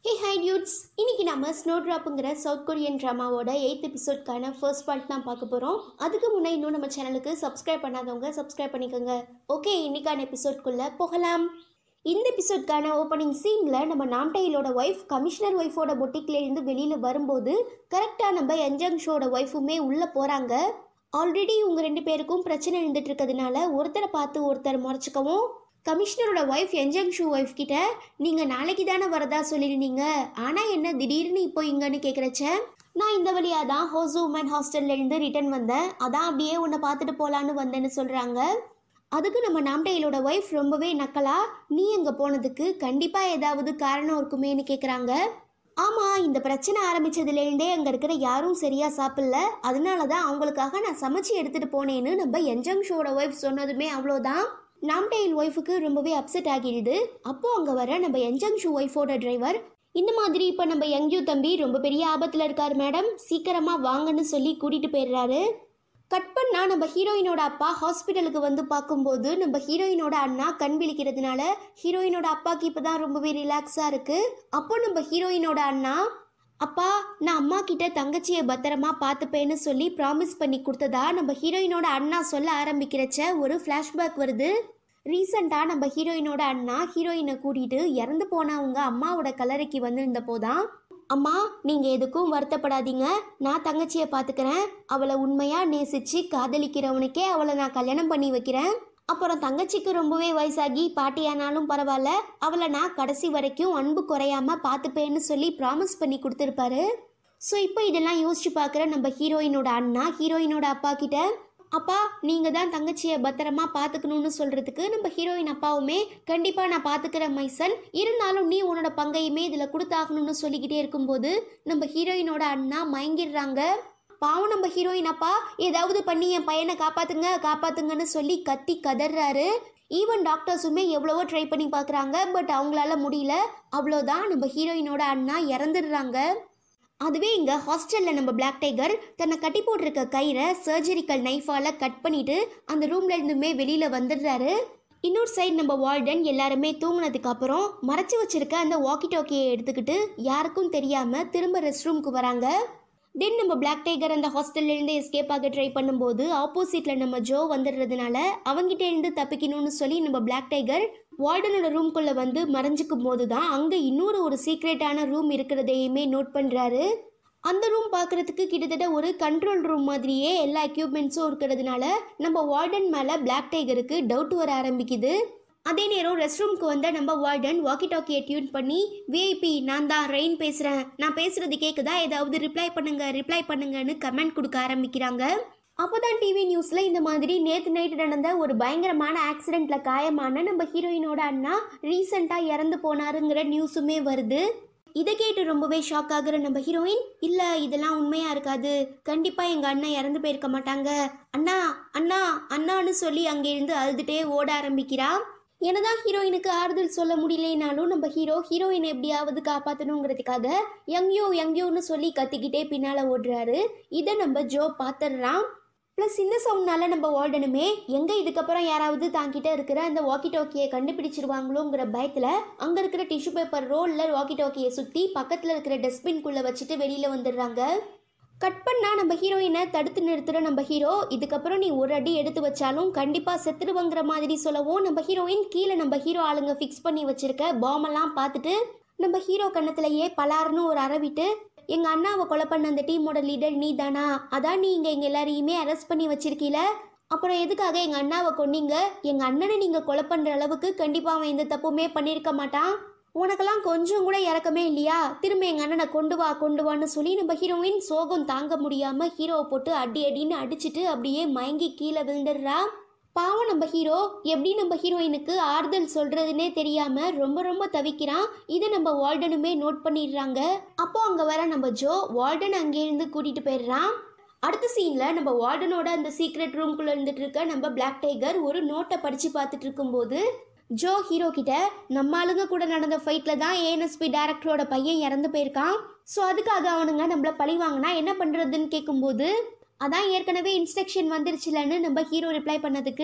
ஹே high dudes இன்னைக்கு நம்ம snow ட்ராப்புங்கிற சவுத் கொரியன் ட்ராமாவோட எயித் எபிசோட்கான ஃபர்ஸ்ட் பார்ட் தான் பார்க்க போகிறோம் அதுக்கு முன்னே இன்னும் நம்ம சேனலுக்கு சப்ஸ்கிரைப் பண்ணாதவங்க சப்ஸ்கிரைப் பண்ணிக்கோங்க ஓகே இன்னைக்கான எபிசோட்குள்ளே போகலாம் இந்த எபிசோட்கான ஓப்பனிங் சீனில் நம்ம நாம்டைலோட ஒய்ஃப் கமிஷனர் ஒய்ஃபோட பொட்டிக்லேருந்து வெளியில் வரும்போது கரெக்டாக நம்ம என்ஜங் ஷோட ஒய்ஃபுமே உள்ளே போகிறாங்க ஆல்ரெடி இவங்க ரெண்டு பேருக்கும் பிரச்சனை இருந்துட்டு இருக்கிறதுனால ஒருத்தரை பார்த்து ஒருத்தர் முறைச்சிக்கவும் கமிஷனரோட ஒய்ஃப் என்ஜங் ஷூ ஒய்ஃப் கிட்ட நீங்கள் நாளைக்கு தானே வரதா சொல்லியிருந்தீங்க ஆனால் என்ன திடீர்னு இப்போ இங்கன்னு கேட்குறச்ச நான் இந்த வழியாக தான் ஹோசு உமன் ஹாஸ்டல்லேருந்து ரிட்டர்ன் வந்தேன் அதான் அப்படியே உன்னை பார்த்துட்டு போகலான்னு வந்தேன்னு சொல்கிறாங்க அதுக்கு நம்ம நாம்டையிலோட ஒய்ஃப் ரொம்பவே நக்கலா நீ அங்கே போனதுக்கு கண்டிப்பாக ஏதாவது காரணம் இருக்குமேன்னு கேட்குறாங்க ஆமாம் இந்த பிரச்சனை ஆரம்பிச்சதுலேருந்தே அங்கே இருக்கிற யாரும் சரியாக சாப்பிடல அதனால தான் அவங்களுக்காக நான் சமைச்சு எடுத்துகிட்டு போனேன்னு நம்ம என்ஜங் ஷோட ஒய்ஃப் சொன்னதுமே அவ்வளோதான் நாம்டைல் ஒய்ஃபுக்கு ரொம்பவே அப்செட் ஆகிடுது அப்போது அங்கே வர நம்ம என்ஜங் ஷூ ஒய்ஃபோட டிரைவர் இந்த மாதிரி இப்போ நம்ம யங்யூ தம்பி ரொம்ப பெரிய ஆபத்தில் இருக்கார் மேடம் சீக்கிரமாக வாங்கன்னு சொல்லி கூட்டிகிட்டு போயிடுறாரு கட் பண்ணா நம்ம ஹீரோயினோட அப்பா ஹாஸ்பிட்டலுக்கு வந்து பார்க்கும்போது நம்ம ஹீரோயினோட அண்ணா கண் விழிக்கிறதுனால ஹீரோயினோட அப்பாக்கு இப்போ தான் ரொம்பவே ரிலாக்ஸாக இருக்குது அப்போ நம்ம ஹீரோயினோட அண்ணா அப்பா நான் அம்மா கிட்ட தங்கச்சியை பத்திரமா பார்த்துப்பேன்னு சொல்லி ப்ராமிஸ் பண்ணி கொடுத்ததா நம்ம ஹீரோயினோட அண்ணா சொல்ல ஆரம்பிக்கிறச்ச ஒரு ஃப்ளாஷ்பேக் வருது ரீசண்டாக நம்ம ஹீரோயினோட அண்ணா ஹீரோயினை கூட்டிகிட்டு இறந்து போனவங்க அம்மாவோட கல்லறைக்கு வந்திருந்த போதான் அம்மா நீங்கள் எதுக்கும் வருத்தப்படாதீங்க நான் தங்கச்சியை பார்த்துக்கிறேன் அவளை உண்மையாக நேசித்து காதலிக்கிறவனுக்கே அவளை நான் கல்யாணம் பண்ணி வைக்கிறேன் அப்புறம் தங்கச்சிக்கு ரொம்பவே வயசாகி பாட்டியானாலும் பரவாயில்ல அவளை நான் கடைசி வரைக்கும் அன்பு குறையாம பார்த்துப்பேன்னு சொல்லி ப்ராமிஸ் பண்ணி கொடுத்துருப்பாரு ஸோ இப்போ இதெல்லாம் யோசிச்சு பார்க்குற நம்ம ஹீரோயினோட அண்ணா ஹீரோயினோட அப்பா கிட்ட அப்பா நீங்கள் தான் தங்கச்சியை பத்திரமா பார்த்துக்கணும்னு சொல்கிறதுக்கு நம்ம ஹீரோயின் அப்பாவுமே கண்டிப்பாக நான் பார்த்துக்கிறேன் மைசன் இருந்தாலும் நீ உன்னோட பங்கையுமே இதில் கொடுத்தாகணும்னு சொல்லிக்கிட்டே இருக்கும்போது நம்ம ஹீரோயினோட அண்ணா மயங்கிடுறாங்க பாவம் நம்ம ஹீரோயின் அப்பா ஏதாவது பண்ணி என் பையனை காப்பாத்துங்க காப்பாத்துங்கன்னு சொல்லி கத்தி கதறாரு ஈவன் டாக்டர்ஸுமே எவ்வளவோ ட்ரை பண்ணி பார்க்குறாங்க பட் அவங்களால முடியல அவ்வளோதான் நம்ம ஹீரோயினோட அண்ணா இறந்துடுறாங்க அதுவே இங்கே ஹாஸ்டலில் நம்ம பிளாக் டைகர் தன்னை கட்டி போட்டிருக்க கயிறை சர்ஜரிக்கல் நைஃபால் கட் பண்ணிட்டு அந்த ரூம்ல இருந்துமே வெளியில் வந்துடுறாரு இன்னொரு சைடு நம்ம வார்டன் எல்லாருமே தூங்கினதுக்கு அப்புறம் மறைச்சு வச்சிருக்க அந்த வாக்கி டாக்கியை எடுத்துக்கிட்டு யாருக்கும் தெரியாமல் திரும்ப ரெஸ்ட் ரூமுக்கு வராங்க தென் நம்ம பிளாக் டைகர் அந்த ஹாஸ்டல்ல இருந்து எஸ்கேப் ஆக ட்ரை பண்ணும்போது ஆப்போசிட்ல நம்ம ஜோ வந்துடுறதுனால அவங்கிட்ட இருந்து தப்பிக்கணும்னு சொல்லி நம்ம பிளாக் டைகர் வார்டனோட ரூம்குள்ள வந்து மறைஞ்சிக்கும் போது தான் அங்க இன்னொரு ஒரு சீக்ரெட்டான ரூம் இருக்கிறதையுமே நோட் பண்றாரு அந்த ரூம் பார்க்கறதுக்கு கிட்டத்தட்ட ஒரு கண்ட்ரோல் ரூம் மாதிரியே எல்லா எக்யூப்மெண்ட்ஸும் இருக்கிறதுனால நம்ம வார்டன் மேலே பிளாக் டைகருக்கு டவுட் வர ஆரம்பிக்குது அதே நேரம் ரெஸ்ட் ரூம்க்கு வந்த நம்ம வார்டன் வாக்கி டாக்கியை டியூன் பண்ணி விஐபி நான் தான் ரெயின் பேசுகிறேன் நான் பேசுறது கேட்குதா ஏதாவது ரிப்ளை பண்ணுங்க ரிப்ளை பண்ணுங்கன்னு கமெண்ட் கொடுக்க ஆரம்பிக்கிறாங்க அப்போதான் டிவி நியூஸில் இந்த மாதிரி நேற்று நைட்டு நடந்த ஒரு பயங்கரமான ஆக்சிடெண்ட்டில் காயமான நம்ம ஹீரோயினோட அண்ணா ரீசெண்டாக இறந்து போனாருங்கிற நியூஸுமே வருது இதை கேட்டு ரொம்பவே ஷாக் ஆகுற நம்ம ஹீரோயின் இல்லை இதெல்லாம் உண்மையாக இருக்காது கண்டிப்பாக எங்கள் அண்ணன் இறந்து போயிருக்க மாட்டாங்க அண்ணா அண்ணா அண்ணான்னு சொல்லி அங்கேருந்து அழுதுகிட்டே ஓட ஆரம்பிக்கிறா என்னதான் ஹீரோயினுக்கு ஆறுதல் சொல்ல முடியலைனாலும் நம்ம ஹீரோ ஹீரோயினை எப்படியாவது காப்பாற்றணுங்கிறதுக்காக யங்யூ யங்யூன்னு சொல்லி கத்திக்கிட்டே பின்னால் ஓடுறாரு இதை நம்ம ஜோ பார்த்துடுறான் ப்ளஸ் இந்த சவுண்ட்னால நம்ம வார்டனுமே எங்கே இதுக்கப்புறம் யாராவது தாங்கிட்ட இருக்கிற அந்த வாக்கி டாக்கியை கண்டுபிடிச்சிருவாங்களோங்கிற பயத்தில் அங்கே இருக்கிற டிஷ்யூ பேப்பர் ரோலில் வாக்கி டாக்கியை சுற்றி பக்கத்தில் இருக்கிற டஸ்ட்பின்குள்ளே வச்சுட்டு வெளியில் வந்துடுறாங்க கட் பண்ணா நம்ம ஹீரோயினை தடுத்து நிறுத்துகிற நம்ம ஹீரோ இதுக்கப்புறம் நீ ஒரு அடி எடுத்து வச்சாலும் கண்டிப்பாக செத்துடுவங்கிற மாதிரி சொல்லவும் நம்ம ஹீரோயின் கீழே நம்ம ஹீரோ ஆளுங்க ஃபிக்ஸ் பண்ணி வச்சிருக்க பாமெல்லாம் பார்த்துட்டு நம்ம ஹீரோ கன்னத்திலேயே பலாருன்னு ஒரு அரவிட்டு எங்கள் அண்ணாவை கொலை பண்ண அந்த டீமோட லீடர் நீ தானா அதான் நீ இங்கே எங்கள் எல்லாரையுமே அரெஸ்ட் பண்ணி வச்சிருக்கீல அப்புறம் எதுக்காக எங்கள் அண்ணாவை கொன்னீங்க எங்கள் அண்ணனை நீங்கள் கொலை பண்ணுற அளவுக்கு கண்டிப்பாக அவன் எந்த தப்புமே பண்ணியிருக்க மாட்டான் உனக்கெல்லாம் கொஞ்சம் கூட இறக்கமே இல்லையா திரும்ப எங்கள் அண்ணனை கொண்டு வா கொண்டு வான்னு சொல்லி நம்ம ஹீரோயின் சோகம் தாங்க முடியாமல் ஹீரோவை போட்டு அடி அடின்னு அடிச்சிட்டு அப்படியே மயங்கி கீழே விழுந்துடுறா பாவம் நம்ம ஹீரோ எப்படி நம்ம ஹீரோயினுக்கு ஆறுதல் சொல்றதுனே தெரியாம ரொம்ப ரொம்ப தவிக்கிறான் இதை நம்ம வார்டனுமே நோட் பண்ணிடுறாங்க அப்போ அங்க வர நம்ம ஜோ வார்டன் அங்கேருந்து கூட்டிட்டு போயிடுறான் அடுத்த சீன்ல நம்ம வார்டனோட அந்த சீக்ரெட் ரூம்குள்ள இருந்துட்டு இருக்க நம்ம பிளாக் டைகர் ஒரு நோட்டை படிச்சு பார்த்துட்டு இருக்கும்போது ஜோ ஹீரோ கிட்ட நம்ம ஆளுங்க கூட நடந்த ஃபைட்ல தான் ஏஎன்எஸ்பி டேரக்டரோட பையன் இறந்து போயிருக்கான் ஸோ அதுக்காக அவனுங்க நம்மள பழி வாங்கினா என்ன பண்றதுன்னு கேட்கும்போது அதான் ஏற்கனவே இன்ஸ்ட்ரக்ஷன் வந்துருச்சுலன்னு நம்ம ஹீரோ ரிப்ளை பண்ணதுக்கு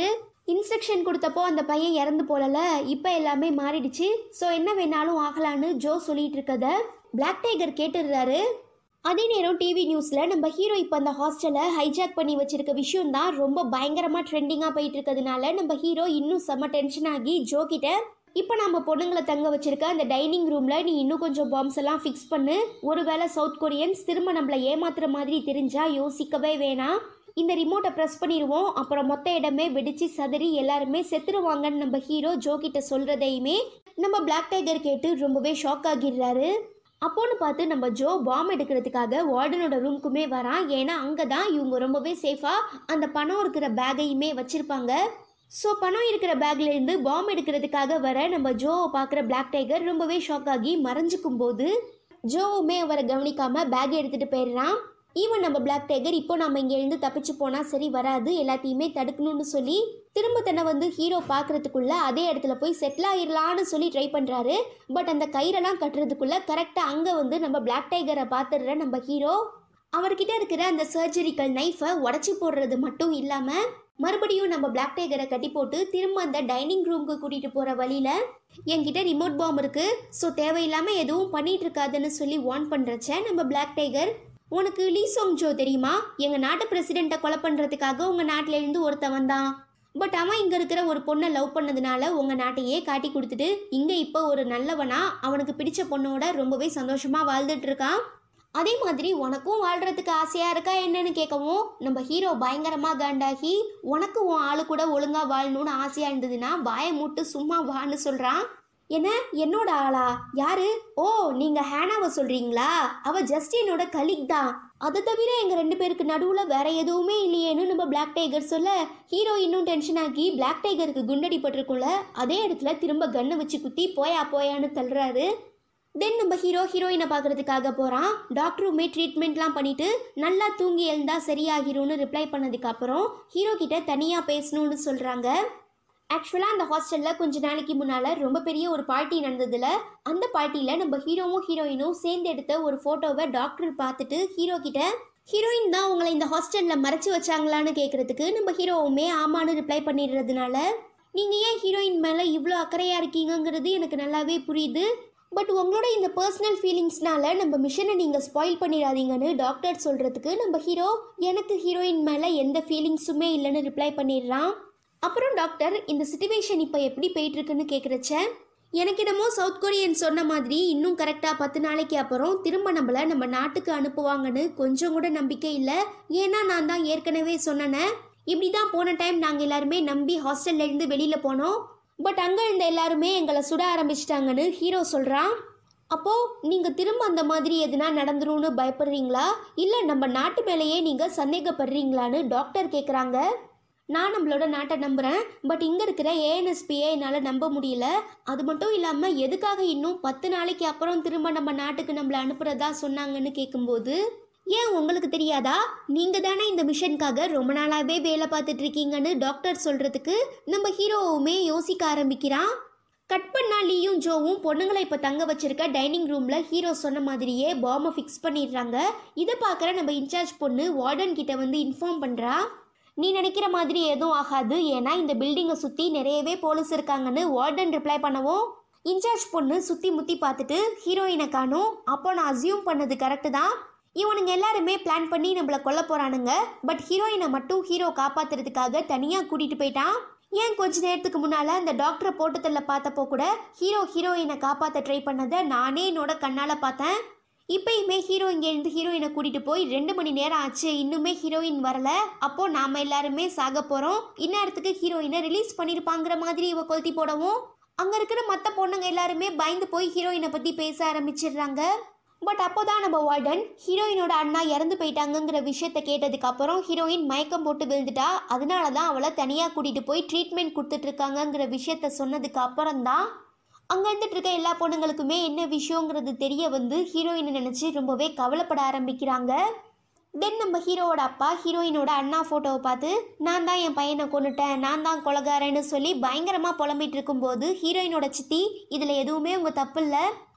இன்ஸ்ட்ரக்ஷன் கொடுத்தப்போ அந்த பையன் இறந்து போலல இப்போ எல்லாமே மாறிடுச்சு ஸோ என்ன வேணாலும் ஆகலான்னு ஜோ சொல்லிட்டு இருக்கத பிளாக் டைகர் கேட்டுடுறாரு அதே நேரம் டிவி நியூஸில் நம்ம ஹீரோ இப்போ அந்த ஹாஸ்டலை ஹைஜாக் பண்ணி வச்சிருக்க விஷயம் தான் ரொம்ப பயங்கரமாக ட்ரெண்டிங்காக போயிட்டு இருக்கிறதுனால நம்ம ஹீரோ இன்னும் செம்ம டென்ஷன் ஆகி ஜோ கிட்ட இப்போ நம்ம பொண்ணுங்களை தங்க வச்சிருக்க அந்த டைனிங் ரூமில் நீ இன்னும் கொஞ்சம் பாம்ஸ் எல்லாம் ஃபிக்ஸ் பண்ணு ஒருவேளை சவுத் கொரியன்ஸ் திரும்ப நம்மளை ஏமாத்துற மாதிரி தெரிஞ்சா யோசிக்கவே வேணாம் இந்த ரிமோட்டை ப்ரெஸ் பண்ணிடுவோம் அப்புறம் மொத்த இடமே வெடிச்சு சதறி எல்லாருமே செத்துருவாங்கன்னு நம்ம ஹீரோ ஜோ கிட்ட சொல்கிறதையுமே நம்ம பிளாக் டைகர் கேட்டு ரொம்பவே ஷாக் ஆகிடுறாரு அப்போன்னு பார்த்து நம்ம ஜோ பாம் எடுக்கிறதுக்காக வார்டனோட ரூமுக்குமே வரான் ஏன்னா அங்கே தான் இவங்க ரொம்பவே சேஃபாக அந்த பணம் இருக்கிற பேக்கையுமே வச்சுருப்பாங்க ஸோ பணம் இருக்கிற பேக்ல இருந்து பாம் எடுக்கிறதுக்காக வர நம்ம ஜோவை பார்க்குற பிளாக் டைகர் ரொம்பவே ஷாக் ஆகி மறைஞ்சிக்கும் போது ஜோவுமே அவரை கவனிக்காம பேக் எடுத்துட்டு போயிடுறான் ஈவன் நம்ம பிளாக் டைகர் இப்போ நம்ம இங்கேருந்து தப்பிச்சு போனால் சரி வராது எல்லாத்தையுமே தடுக்கணும்னு சொல்லி திரும்ப தன்னை வந்து ஹீரோ பார்க்கறதுக்குள்ள அதே இடத்துல போய் செட்டில் ஆயிடலான்னு சொல்லி ட்ரை பண்ணுறாரு பட் அந்த கயிறெல்லாம் கட்டுறதுக்குள்ள கரெக்டாக அங்கே வந்து நம்ம பிளாக் டைகரை பார்த்துடுற நம்ம ஹீரோ அவர்கிட்ட இருக்கிற அந்த சர்ஜரிக்கல் நைஃபை உடச்சி போடுறது மட்டும் இல்லாமல் மறுபடியும் நம்ம பிளாக் டைகரை கட்டி போட்டு திரும்ப அந்த டைனிங் ரூமுக்கு கூட்டிகிட்டு போகிற வழியில் என்கிட்ட ரிமோட் பாம் இருக்குது ஸோ தேவையில்லாமல் எதுவும் பண்ணிட்டு இருக்காதுன்னு சொல்லி வார்ன் பண்ணுறச்ச நம்ம பிளாக் டைகர் உனக்கு லீ சோங் ஜோ தெரியுமா எங்கள் நாட்டு பிரசிடெண்ட்டை கொலை பண்ணுறதுக்காக உங்கள் நாட்டிலேருந்து ஒருத்தன் வந்தான் பட் அவன் இங்கே இருக்கிற ஒரு பொண்ணை லவ் பண்ணதுனால உங்கள் நாட்டையே காட்டி கொடுத்துட்டு இங்கே இப்போ ஒரு நல்லவனா அவனுக்கு பிடிச்ச பொண்ணோட ரொம்பவே சந்தோஷமாக வாழ்ந்துட்டு இருக்கான் அதே மாதிரி உனக்கும் வாழ்கிறதுக்கு ஆசையாக இருக்கா என்னன்னு கேட்கவும் நம்ம ஹீரோ பயங்கரமாக காண்டாகி உனக்கு உன் ஆளு கூட ஒழுங்காக வாழணும்னு ஆசையாக இருந்ததுன்னா வாயை மூட்டு சும்மா வான்னு சொல்கிறான் என்ன என்னோட ஆளா யாரு ஓ நீங்க ஹேனாவை சொல்றீங்களா அவ ஜஸ்ட் என்னோட கலீக் தான் அதை தவிர எங்க ரெண்டு பேருக்கு நடுவுல வேற எதுவுமே இல்லையேன்னு நம்ம பிளாக் டைகர் சொல்ல ஹீரோ இன்னும் டென்ஷன் ஆகி பிளாக் டைகருக்கு குண்டடி பட்டிருக்கும்ல அதே இடத்துல திரும்ப கண்ணை வச்சு குத்தி போயா போயான்னு தள்ளுறாரு தென் நம்ம ஹீரோ ஹீரோயினை பார்க்கறதுக்காக போகிறான் டாக்டருமே ட்ரீட்மெண்ட்லாம் பண்ணிட்டு நல்லா தூங்கி எழுந்தா சரியாகிரும்னு ரிப்ளை பண்ணதுக்கு அப்புறம் ஹீரோ கிட்ட தனியாக பேசணும்னு சொல்கிறாங்க ஆக்சுவலாக அந்த ஹாஸ்டலில் கொஞ்ச நாளைக்கு முன்னால் ரொம்ப பெரிய ஒரு பார்ட்டி நடந்ததில் அந்த பார்ட்டியில் நம்ம ஹீரோவும் ஹீரோயினும் சேர்ந்து எடுத்த ஒரு ஃபோட்டோவை டாக்டர் பார்த்துட்டு ஹீரோ கிட்ட ஹீரோயின் தான் உங்களை இந்த ஹாஸ்டலில் மறைச்சு வச்சாங்களான்னு கேட்குறதுக்கு நம்ம ஹீரோவுமே ஆமான்னு ரிப்ளை பண்ணிடுறதுனால நீங்கள் ஏன் ஹீரோயின் மேலே இவ்வளோ அக்கறையாக இருக்கீங்கங்கிறது எனக்கு நல்லாவே புரியுது பட் உங்களோட இந்த பர்சனல் ஃபீலிங்ஸ்னால நம்ம மிஷனை நீங்கள் ஸ்பாயில் பண்ணிடாதீங்கன்னு டாக்டர் சொல்கிறதுக்கு நம்ம ஹீரோ எனக்கு ஹீரோயின் மேலே எந்த ஃபீலிங்ஸுமே இல்லைன்னு ரிப்ளை பண்ணிடுறான் அப்புறம் டாக்டர் இந்த சுச்சுவேஷன் இப்போ எப்படி போயிட்டு இருக்குன்னு கேட்குறச்ச எனக்கு என்னமோ சவுத் கொரியன் சொன்ன மாதிரி இன்னும் கரெக்டாக பத்து நாளைக்கு அப்புறம் திரும்ப நம்மளை நம்ம நாட்டுக்கு அனுப்புவாங்கன்னு கொஞ்சம் கூட நம்பிக்கை இல்லை ஏன்னா நான் தான் ஏற்கனவே சொன்னேனே இப்படி தான் போன டைம் நாங்கள் எல்லாருமே நம்பி ஹாஸ்டல்ல இருந்து வெளியில் போனோம் பட் அங்கே இருந்த எல்லாருமே எங்களை சுட ஆரம்பிச்சிட்டாங்கன்னு ஹீரோ சொல்கிறான் அப்போது நீங்கள் திரும்ப அந்த மாதிரி எதுனா நடந்துரும்னு பயப்படுறீங்களா இல்லை நம்ம நாட்டு மேலேயே நீங்கள் சந்தேகப்படுறீங்களான்னு டாக்டர் கேட்குறாங்க நான் நம்மளோட நாட்டை நம்புகிறேன் பட் இங்கே இருக்கிற ஏஎன்எஸ்பியை என்னால் நம்ப முடியல அது மட்டும் இல்லாமல் எதுக்காக இன்னும் பத்து நாளைக்கு அப்புறம் திரும்ப நம்ம நாட்டுக்கு நம்மளை அனுப்புகிறதா சொன்னாங்கன்னு கேட்கும்போது ஏன் உங்களுக்கு தெரியாதா நீங்கள் தானே இந்த மிஷனுக்காக ரொம்ப நாளாகவே வேலை பார்த்துட்டு இருக்கீங்கன்னு டாக்டர் சொல்கிறதுக்கு நம்ம ஹீரோவுமே யோசிக்க ஆரம்பிக்கிறான் கட் பண்ணா லீயும் ஜோவும் பொண்ணுங்களை இப்போ தங்க வச்சிருக்க டைனிங் ரூமில் ஹீரோ சொன்ன மாதிரியே பாம்பை ஃபிக்ஸ் பண்ணிடுறாங்க இதை பார்க்குற நம்ம இன்சார்ஜ் பொண்ணு வார்டன் கிட்ட வந்து இன்ஃபார்ம் பண்ணுறா நீ நினைக்கிற மாதிரி எதுவும் ஆகாது ஏன்னா இந்த பில்டிங்கை சுற்றி நிறையவே போலீஸ் இருக்காங்கன்னு வார்டன் ரிப்ளை பண்ணவும் இன்சார்ஜ் பொண்ணு சுற்றி முற்றி பார்த்துட்டு ஹீரோயினை காணும் அப்போ நான் அசியூம் பண்ணது கரெக்டு தான் இவனுங்க எல்லாருமே பிளான் பண்ணி நம்மளை கொல்ல போகிறானுங்க பட் ஹீரோயினை மட்டும் ஹீரோ காப்பாத்துறதுக்காக தனியாக கூட்டிகிட்டு போயிட்டான் ஏன் கொஞ்ச நேரத்துக்கு முன்னால் அந்த டாக்டரை போட்டுத்தல்ல பார்த்தப்போ கூட ஹீரோ ஹீரோயினை காப்பாற்ற ட்ரை பண்ணதை நானே என்னோட கண்ணால் பார்த்தேன் இப்பயுமே ஹீரோ இங்கேருந்து ஹீரோயினை கூட்டிகிட்டு போய் ரெண்டு மணி நேரம் ஆச்சு இன்னுமே ஹீரோயின் வரல அப்போ நாம எல்லாருமே சாக போகிறோம் இந்நேரத்துக்கு ஹீரோயினை ரிலீஸ் பண்ணியிருப்பாங்கிற மாதிரி இவ கொளுத்தி போடவும் அங்கே இருக்கிற மற்ற பொண்ணுங்க எல்லாருமே பயந்து போய் ஹீரோயினை பற்றி பேச ஆரம்பிச்சிடுறாங்க பட் அப்போதான் நம்ம வார்டன் ஹீரோயினோட அண்ணா இறந்து போயிட்டாங்கங்கிற விஷயத்த கேட்டதுக்கு அப்புறம் ஹீரோயின் மயக்கம் போட்டு விழுந்துட்டா அதனால தான் அவளை தனியாக கூட்டிகிட்டு போய் ட்ரீட்மெண்ட் கொடுத்துட்டு இருக்காங்கங்கிற விஷயத்த சொன்னதுக்கு அப்புறம் தான் அங்கே இருந்துட்டு இருக்க எல்லா பொண்ணுங்களுக்குமே என்ன விஷயங்கிறது தெரிய வந்து ஹீரோயினை நினச்சி ரொம்பவே கவலைப்பட ஆரம்பிக்கிறாங்க தென் நம்ம ஹீரோவோட அப்பா ஹீரோயினோட அண்ணா ஃபோட்டோவை பார்த்து நான் தான் என் பையனை கொண்டுட்டேன் நான் தான் கொலகாரன்னு சொல்லி பயங்கரமாக புலம்பிட்டு இருக்கும்போது ஹீரோயினோட சித்தி இதில் எதுவுமே உங்கள் தப்பு இல்லை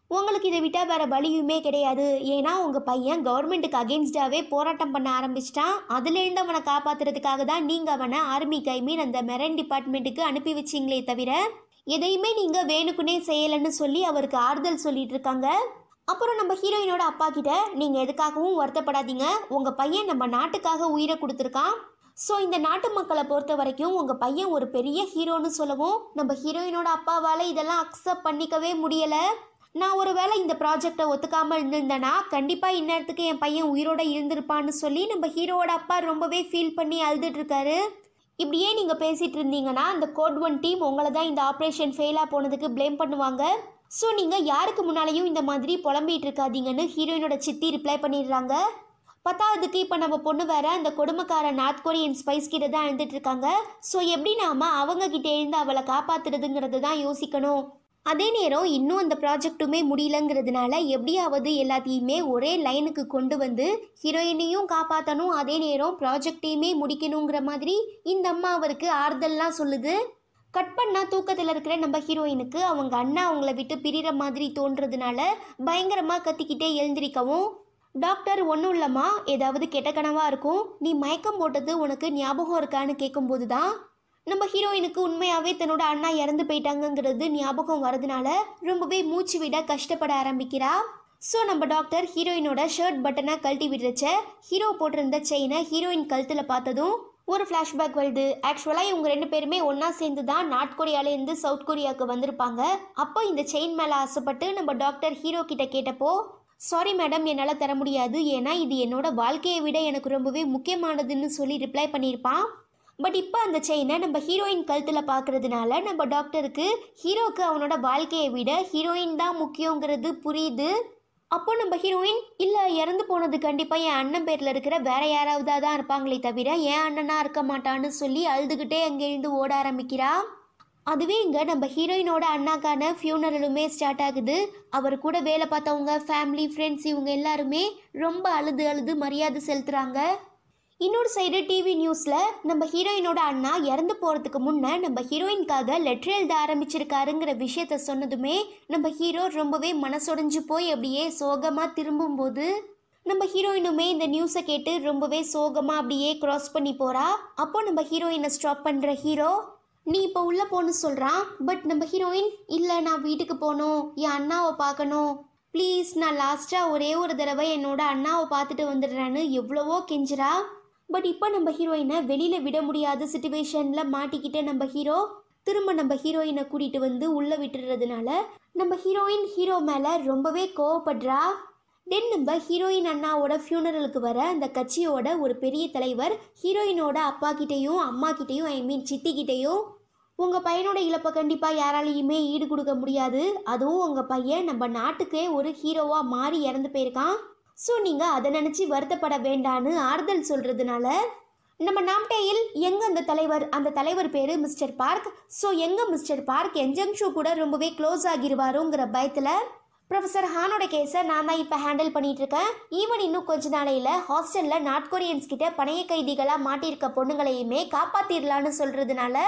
உங்களுக்கு இதை விட்டால் வேறு வழியுமே கிடையாது ஏன்னா உங்கள் பையன் கவர்மெண்ட்டுக்கு அகேன்ஸ்டாகவே போராட்டம் பண்ண ஆரம்பிச்சிட்டான் அதுலேருந்து அவனை காப்பாற்றுறதுக்காக தான் நீங்கள் அவனை ஆர்மிக்கு ஐ மீன் அந்த மெரன் டிபார்ட்மெண்ட்டுக்கு அனுப்பி வச்சிங்களே தவிர எதையுமே நீங்கள் வேணுக்குனே செய்யலைன்னு சொல்லி அவருக்கு ஆறுதல் சொல்லிட்டு இருக்காங்க அப்புறம் நம்ம ஹீரோயினோட அப்பா கிட்ட நீங்கள் எதுக்காகவும் வருத்தப்படாதீங்க உங்கள் பையன் நம்ம நாட்டுக்காக உயிரை கொடுத்துருக்கான் ஸோ இந்த நாட்டு மக்களை பொறுத்த வரைக்கும் உங்கள் பையன் ஒரு பெரிய ஹீரோன்னு சொல்லவும் நம்ம ஹீரோயினோட அப்பாவால் இதெல்லாம் அக்செப்ட் பண்ணிக்கவே முடியலை நான் ஒரு வேளை இந்த ப்ராஜெக்டை ஒத்துக்காமல் இருந்திருந்தேன்னா கண்டிப்பாக இந்நேரத்துக்கு என் பையன் உயிரோட இருந்திருப்பான்னு சொல்லி நம்ம ஹீரோவோட அப்பா ரொம்பவே ஃபீல் பண்ணி அழுதுட்டு இருக்காரு இப்படியே நீங்கள் பேசிகிட்டு இருந்தீங்கன்னா அந்த கோட் ஒன் டீம் உங்களை தான் இந்த ஆப்ரேஷன் ஃபெயிலாக போனதுக்கு ப்ளேம் பண்ணுவாங்க ஸோ நீங்கள் யாருக்கு முன்னாலேயும் இந்த மாதிரி புலம்பிட்டு இருக்காதீங்கன்னு ஹீரோயினோட சித்தி ரிப்ளை பண்ணிடுறாங்க பத்தாவதுக்கு இப்போ நம்ம பொண்ணு வேற அந்த கொடுமைக்கார நார்த் கொரியன் ஸ்பைஸ் கிட்ட தான் எழுந்துட்டு இருக்காங்க ஸோ எப்படி நாம அவங்க கிட்ட இருந்து அவளை காப்பாத்துறதுங்கிறது தான் யோசிக்கணும் அதே நேரம் இன்னும் அந்த ப்ராஜெக்ட்டுமே முடியலங்கிறதுனால எப்படியாவது எல்லாத்தையுமே ஒரே லைனுக்கு கொண்டு வந்து ஹீரோயினையும் காப்பாற்றணும் அதே நேரம் ப்ராஜெக்டையுமே முடிக்கணுங்கிற மாதிரி இந்த அம்மா அவருக்கு ஆறுதல்லாம் சொல்லுது கட் பண்ணால் தூக்கத்தில் இருக்கிற நம்ம ஹீரோயினுக்கு அவங்க அண்ணா அவங்கள விட்டு பிரிகிற மாதிரி தோன்றதுனால பயங்கரமாக கத்திக்கிட்டே எழுந்திரிக்கவும் டாக்டர் ஒன்றும் இல்லைம்மா ஏதாவது கெட்ட கனவாக இருக்கும் நீ மயக்கம் போட்டது உனக்கு ஞாபகம் இருக்கான்னு கேட்கும்போது தான் நம்ம ஹீரோயினுக்கு உண்மையாகவே தன்னோட அண்ணா இறந்து போயிட்டாங்கங்கிறது ஞாபகம் வரதுனால ரொம்பவே மூச்சு விட கஷ்டப்பட ஆரம்பிக்கிறா ஸோ நம்ம டாக்டர் ஹீரோயினோட ஷர்ட் பட்டனை கழட்டி விடுறச்ச ஹீரோ போட்டிருந்த செயினை ஹீரோயின் கழுத்தில் பார்த்ததும் ஒரு ஃப்ளாஷ்பேக் வருது ஆக்சுவலாக இவங்க ரெண்டு பேருமே ஒன்றா சேர்ந்து தான் நார்த் கொரியாலேருந்து சவுத் கொரியாவுக்கு வந்திருப்பாங்க அப்போ இந்த செயின் மேலே ஆசைப்பட்டு நம்ம டாக்டர் ஹீரோ கிட்ட கேட்டப்போ சாரி மேடம் என்னால் தர முடியாது ஏன்னா இது என்னோட வாழ்க்கையை விட எனக்கு ரொம்பவே முக்கியமானதுன்னு சொல்லி ரிப்ளை பண்ணியிருப்பான் பட் இப்போ அந்த செயினை நம்ம ஹீரோயின் கழுத்தில் பார்க்கறதுனால நம்ம டாக்டருக்கு ஹீரோக்கு அவனோட வாழ்க்கையை விட ஹீரோயின் தான் முக்கியங்கிறது புரியுது அப்போ நம்ம ஹீரோயின் இல்லை இறந்து போனது கண்டிப்பாக என் அண்ணன் பேரில் இருக்கிற வேற யாராவதா தான் இருப்பாங்களே தவிர என் அண்ணனா இருக்க மாட்டான்னு சொல்லி அழுதுகிட்டே அங்கேருந்து ஓட ஆரம்பிக்கிறா அதுவே இங்கே நம்ம ஹீரோயினோட அண்ணாக்கான ஃபியூனரலுமே ஸ்டார்ட் ஆகுது அவர் கூட வேலை பார்த்தவங்க ஃபேமிலி ஃப்ரெண்ட்ஸ் இவங்க எல்லாருமே ரொம்ப அழுது அழுது மரியாதை செலுத்துகிறாங்க இன்னொரு சைடு டிவி நியூஸில் நம்ம ஹீரோயினோட அண்ணா இறந்து போகிறதுக்கு முன்னே நம்ம ஹீரோயின்காக லெட்டர் எழுத ஆரம்பிச்சிருக்காருங்கிற விஷயத்த சொன்னதுமே நம்ம ஹீரோ ரொம்பவே மனசொடைஞ்சு போய் அப்படியே சோகமாக திரும்பும்போது நம்ம ஹீரோயினுமே இந்த நியூஸை கேட்டு ரொம்பவே சோகமாக அப்படியே க்ராஸ் பண்ணி போகிறா அப்போ நம்ம ஹீரோயினை ஸ்டாப் பண்ணுற ஹீரோ நீ இப்போ உள்ளே போன்னு சொல்கிறான் பட் நம்ம ஹீரோயின் இல்லை நான் வீட்டுக்கு போகணும் என் அண்ணாவை பார்க்கணும் ப்ளீஸ் நான் லாஸ்ட்டாக ஒரே ஒரு தடவை என்னோட அண்ணாவை பார்த்துட்டு வந்துடுறேன்னு எவ்வளவோ கெஞ்சுறா பட் இப்போ நம்ம ஹீரோயினை வெளியில் விட முடியாத சுச்சுவேஷனில் மாட்டிக்கிட்ட நம்ம ஹீரோ திரும்ப நம்ம ஹீரோயினை கூட்டிகிட்டு வந்து உள்ளே விட்டுறதுனால நம்ம ஹீரோயின் ஹீரோ மேலே ரொம்பவே கோவப்படுறா தென் நம்ம ஹீரோயின் அண்ணாவோட ஃபியூனரலுக்கு வர அந்த கட்சியோட ஒரு பெரிய தலைவர் ஹீரோயினோட அப்பா கிட்டேயும் அம்மா கிட்டேயும் ஐ மீன் சித்தி கிட்டேயும் உங்கள் பையனோட இழப்பை கண்டிப்பாக யாராலையுமே ஈடு கொடுக்க முடியாது அதுவும் உங்கள் பையன் நம்ம நாட்டுக்கே ஒரு ஹீரோவாக மாறி இறந்து போயிருக்கான் ஸோ நீங்கள் அதை நினச்சி வருத்தப்பட வேண்டான்னு ஆறுதல் சொல்கிறதுனால நம்ம நாம்டேயில் எங்க அந்த தலைவர் அந்த தலைவர் பேரு மிஸ்டர் பார்க் ஸோ எங்க மிஸ்டர் பார்க் என்ஜங்ஷு கூட ரொம்பவே க்ளோஸ் ஆகிருவாருங்கிற பயத்தில் ப்ரொஃபசர் ஹானோட கேஸை நான் தான் இப்போ ஹேண்டில் பண்ணிட்டு இருக்கேன் ஈவன் இன்னும் கொஞ்ச நாளையில் ஹாஸ்டலில் நார்த் கொரியன்ஸ் கிட்ட பணைய கைதிகளாக மாட்டியிருக்க பொண்ணுங்களையுமே காப்பாற்றிடலான்னு சொல்கிறதுனால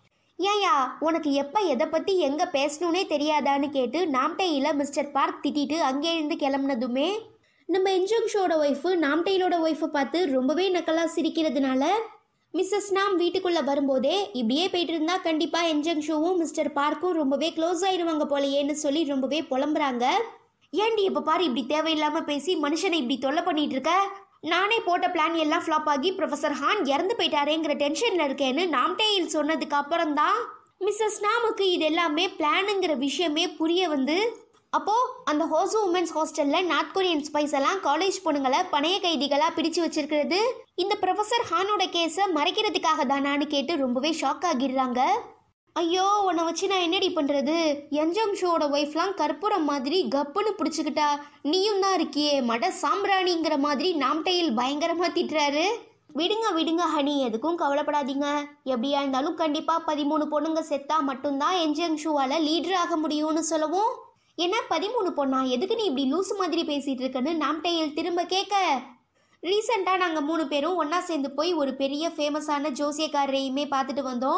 ஏயா உனக்கு எப்போ எதை பற்றி எங்கே பேசணுன்னே தெரியாதான்னு கேட்டு நாம்டேயில் மிஸ்டர் பார்க் திட்டிட்டு அங்கே இருந்து கிளம்புனதுமே நம்ம என்ஜோங் ஷோட ஒய்ஃபு நாம்டெயிலோட ஒய்ஃபை பார்த்து ரொம்பவே நக்கலாக சிரிக்கிறதுனால மிஸ்ஸஸ் நாம் வீட்டுக்குள்ளே வரும்போதே இப்படியே போயிட்டு இருந்தா கண்டிப்பாக என்ஜங் ஷோவும் மிஸ்டர் பார்க்கும் ரொம்பவே க்ளோஸ் ஆயிடுவாங்க போலையேன்னு சொல்லி ரொம்பவே புலம்புறாங்க ஏன்டி இப்போ பாரு இப்படி தேவையில்லாமல் பேசி மனுஷனை இப்படி தொல்லை பண்ணிட்டு இருக்க நானே போட்ட பிளான் எல்லாம் ஃப்ளாப் ஆகி ப்ரொஃபசர் ஹான் இறந்து போயிட்டாரேங்கிற டென்ஷனில் இருக்கேன்னு நாம்டேயில் சொன்னதுக்கு அப்புறம் தான் மிஸ்ஸஸ் நாமுக்கு இது எல்லாமே பிளானுங்கிற விஷயமே புரிய வந்து அப்போ அந்த ஹோசோ உமன்ஸ் ஹாஸ்டல்ல நார்த் கொரியன் ஸ்பைஸ் எல்லாம் காலேஜ் பொண்ணுங்களை பணைய கைதிகளா பிடிச்சு வச்சிருக்கிறது இந்த ப்ரொஃபசர் ஹானோட கேஸை மறைக்கிறதுக்காக தானான்னு கேட்டு ரொம்பவே ஷாக் ஆகிடுறாங்க ஐயோ உன்னை வச்சு நான் என்னடி பண்றது என்ஜம் ஷோட ஒய்ஃப்லாம் கற்பூரம் மாதிரி கப்புன்னு பிடிச்சிக்கிட்டா நீயும் தான் இருக்கியே மட சாம்பிராணிங்கிற மாதிரி நாம்டையில் பயங்கரமா திட்டுறாரு விடுங்க விடுங்க ஹனி எதுக்கும் கவலைப்படாதீங்க எப்படியா இருந்தாலும் கண்டிப்பா பதிமூணு பொண்ணுங்க செத்தா மட்டும்தான் என்ஜங் ஷூவால லீடர் ஆக முடியும்னு சொல்லவும் என்ன பதிமூணு பொண்ணா எதுக்கு நீ இப்படி லூசு மாதிரி பேசிட்டு இருக்கன்னு நாம்டையில் திரும்ப கேட்க ரீசெண்டாக நாங்கள் மூணு பேரும் ஒன்றா சேர்ந்து போய் ஒரு பெரிய ஃபேமஸான ஜோசியக்காரரையுமே பார்த்துட்டு வந்தோம்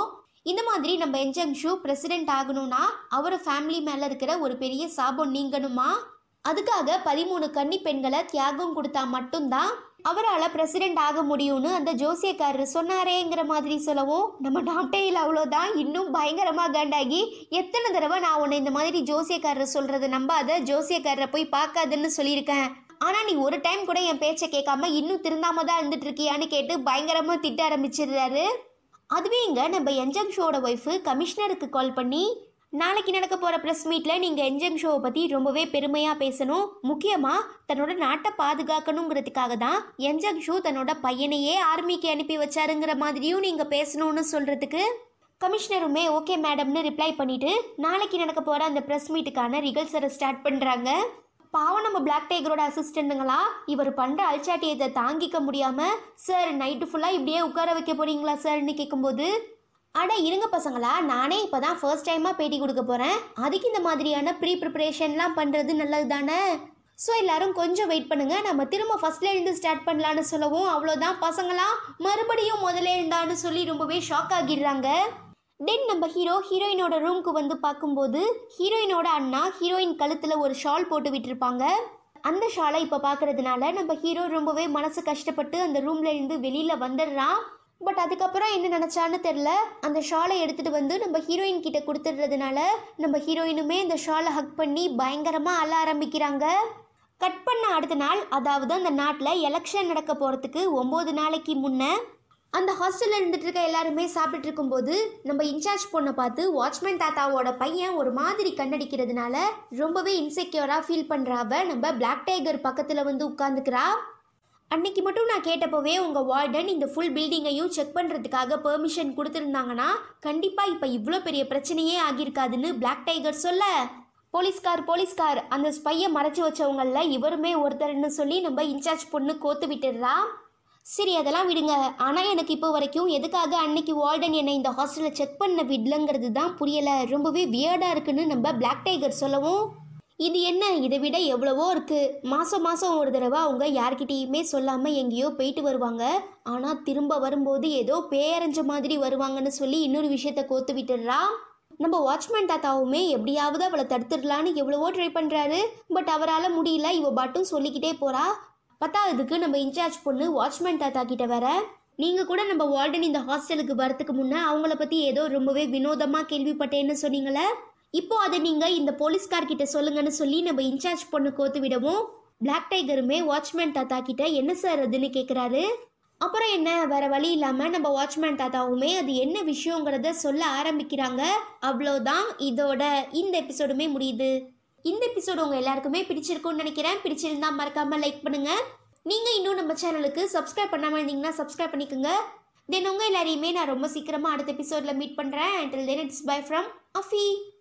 இந்த மாதிரி நம்ம என்ஜங் ஷூ பிரசிடென்ட் ஆகணும்னா அவர் ஃபேமிலி மேலே இருக்கிற ஒரு பெரிய சாபம் நீங்கணுமா அதுக்காக பதிமூணு கன்னி பெண்களை தியாகம் கொடுத்தா மட்டும்தான் அவரால் பிரசிடென்ட் ஆக முடியும்னு அந்த ஜோசியக்காரர் சொன்னாரேங்கிற மாதிரி சொல்லவும் நம்ம நாட்டையில் அவ்வளோதான் இன்னும் பயங்கரமாக காண்டாகி எத்தனை தடவை நான் உன்னை இந்த மாதிரி ஜோசியக்காரர் சொல்கிறத நம்பாத ஜோசியக்காரரை போய் பார்க்காதுன்னு சொல்லியிருக்கேன் ஆனால் நீ ஒரு டைம் கூட என் பேச்சை கேட்காம இன்னும் திருந்தாம தான் இருந்துட்டு இருக்கியான்னு கேட்டு பயங்கரமாக திட்ட ஆரம்பிச்சிடுறாரு அதுவே இங்கே நம்ம என்ஜங் ஷோட ஒய்ஃபு கமிஷனருக்கு கால் பண்ணி நாளைக்கு நடக்க போகிற ப்ரெஸ் மீட்டில் நீங்கள் என்ஜங் ஷோவை பற்றி ரொம்பவே பெருமையாக பேசணும் முக்கியமாக தன்னோட நாட்டை பாதுகாக்கணுங்கிறதுக்காக தான் என்ஜங் ஷோ தன்னோட பையனையே ஆர்மிக்கு அனுப்பி வச்சாருங்கிற மாதிரியும் நீங்கள் பேசணும்னு சொல்கிறதுக்கு கமிஷனருமே ஓகே மேடம்னு ரிப்ளை பண்ணிட்டு நாளைக்கு நடக்க போகிற அந்த ப்ரெஸ் மீட்டுக்கான ரிகல்சரை ஸ்டார்ட் பண்ணுறாங்க பாவம் நம்ம பிளாக் டைகரோட அசிஸ்டண்ட்டுங்களா இவர் பண்ணுற அல்சாட்டியத்தை தாங்கிக்க முடியாமல் சார் நைட்டு ஃபுல்லாக இப்படியே உட்கார வைக்க போறீங்களா சார்னு கேட்கும்போது அட இருங்க பசங்களா நானே இப்போ தான் ஃபர்ஸ்ட் டைமாக பேட்டி கொடுக்க போகிறேன் அதுக்கு இந்த மாதிரியான ப்ரீ ப்ரிப்பரேஷன்லாம் பண்ணுறது நல்லது தானே ஸோ எல்லாரும் கொஞ்சம் வெயிட் பண்ணுங்க நம்ம திரும்ப ஃபர்ஸ்ட்ல இருந்து ஸ்டார்ட் பண்ணலான்னு சொல்லவும் அவ்வளோதான் பசங்களா மறுபடியும் முதல்ல இருந்தான்னு சொல்லி ரொம்பவே ஷாக் ஆகிடுறாங்க தென் நம்ம ஹீரோ ஹீரோயினோட ரூம்க்கு வந்து பார்க்கும்போது ஹீரோயினோட அண்ணா ஹீரோயின் கழுத்தில் ஒரு ஷால் போட்டு விட்டுருப்பாங்க அந்த ஷாலை இப்போ பார்க்கறதுனால நம்ம ஹீரோ ரொம்பவே மனசு கஷ்டப்பட்டு அந்த ரூம்ல இருந்து வெளியில் வந்துடுறான் பட் அதுக்கப்புறம் என்ன நினச்சான்னு தெரில அந்த ஷாலை எடுத்துகிட்டு வந்து நம்ம ஹீரோயின் கிட்ட கொடுத்துடுறதுனால நம்ம ஹீரோயினுமே இந்த ஷாலை ஹக் பண்ணி பயங்கரமாக அழ ஆரம்பிக்கிறாங்க கட் பண்ண அடுத்த நாள் அதாவது அந்த நாட்டில் எலெக்ஷன் நடக்க போகிறதுக்கு ஒம்பது நாளைக்கு முன்னே அந்த ஹாஸ்டலில் இருந்துட்டு இருக்க எல்லாருமே சாப்பிட்டுட்டு இருக்கும்போது நம்ம இன்சார்ஜ் பொண்ணை பார்த்து வாட்ச்மேன் தாத்தாவோட பையன் ஒரு மாதிரி கண்ணடிக்கிறதுனால ரொம்பவே இன்செக்யூராக ஃபீல் பண்ணுறாவ நம்ம பிளாக் டைகர் பக்கத்தில் வந்து உட்காந்துக்கிறா அன்னைக்கு மட்டும் நான் கேட்டப்போவே உங்கள் வார்டன் இந்த ஃபுல் பில்டிங்கையும் செக் பண்ணுறதுக்காக பெர்மிஷன் கொடுத்துருந்தாங்கன்னா கண்டிப்பாக இப்போ இவ்வளோ பெரிய பிரச்சனையே ஆகியிருக்காதுன்னு பிளாக் டைகர் சொல்ல போலீஸ்கார் போலீஸ்கார் அந்த ஸ்பையை மறைச்சு வச்சவங்கள இவருமே ஒருத்தர்னு சொல்லி நம்ம இன்சார்ஜ் பொண்ணு கோத்து விட்டுடுறா சரி அதெல்லாம் விடுங்க ஆனால் எனக்கு இப்போ வரைக்கும் எதுக்காக அன்னைக்கு வார்டன் என்னை இந்த ஹாஸ்டலில் செக் பண்ண விடலங்கிறது தான் புரியலை ரொம்பவே வியர்டாக இருக்குன்னு நம்ம பிளாக் டைகர் சொல்லவும் இது என்ன இதை விட எவ்வளவோ இருக்குது மாதம் மாதம் ஒரு தடவை அவங்க யார்கிட்டயுமே சொல்லாமல் எங்கேயோ போயிட்டு வருவாங்க ஆனால் திரும்ப வரும்போது ஏதோ பேரஞ்ச மாதிரி வருவாங்கன்னு சொல்லி இன்னொரு விஷயத்த கோத்து விட்டுடுறா நம்ம வாட்ச்மேன் தாத்தாவுமே எப்படியாவது அவளை தடுத்துடலான்னு எவ்வளவோ ட்ரை பண்ணுறாரு பட் அவரால் முடியல இவ பாட்டும் சொல்லிக்கிட்டே போகிறா பத்தாவதுக்கு நம்ம இன்சார்ஜ் பொண்ணு வாட்ச்மேன் தாத்தா கிட்ட வர நீங்கள் கூட நம்ம வார்டன் இந்த ஹாஸ்டலுக்கு வரதுக்கு முன்னே அவங்கள பற்றி ஏதோ ரொம்பவே வினோதமாக கேள்விப்பட்டேன்னு சொன்னீங்களே இப்போ அதை நீங்கள் இந்த போலீஸ்கார் கிட்ட சொல்லுங்கன்னு சொல்லி நம்ம இன்சார்ஜ் பொண்ணு கோத்து விடவும் பிளாக் டைகருமே வாட்ச்மேன் தாத்தா கிட்ட என்ன சார் அதுன்னு கேட்குறாரு அப்புறம் என்ன வேற வழி இல்லாமல் நம்ம வாட்ச்மேன் தாத்தாவுமே அது என்ன விஷயங்கிறத சொல்ல ஆரம்பிக்கிறாங்க அவ்வளோதான் இதோட இந்த எபிசோடுமே முடியுது இந்த எபிசோடு உங்கள் எல்லாருக்குமே பிடிச்சிருக்கும்னு நினைக்கிறேன் பிடிச்சிருந்தா மறக்காமல் லைக் பண்ணுங்க நீங்கள் இன்னும் நம்ம சேனலுக்கு சப்ஸ்கிரைப் பண்ணாமல் இருந்தீங்கன்னா சப்ஸ்கிரைப் பண்ணிக்கோங்க தென் உங்கள் எல்லாரையுமே நான் ரொம்ப சீக்கிரமாக அடுத்த எபிசோடில் மீட் பண்ணுறேன் until then it's bye from அஃபி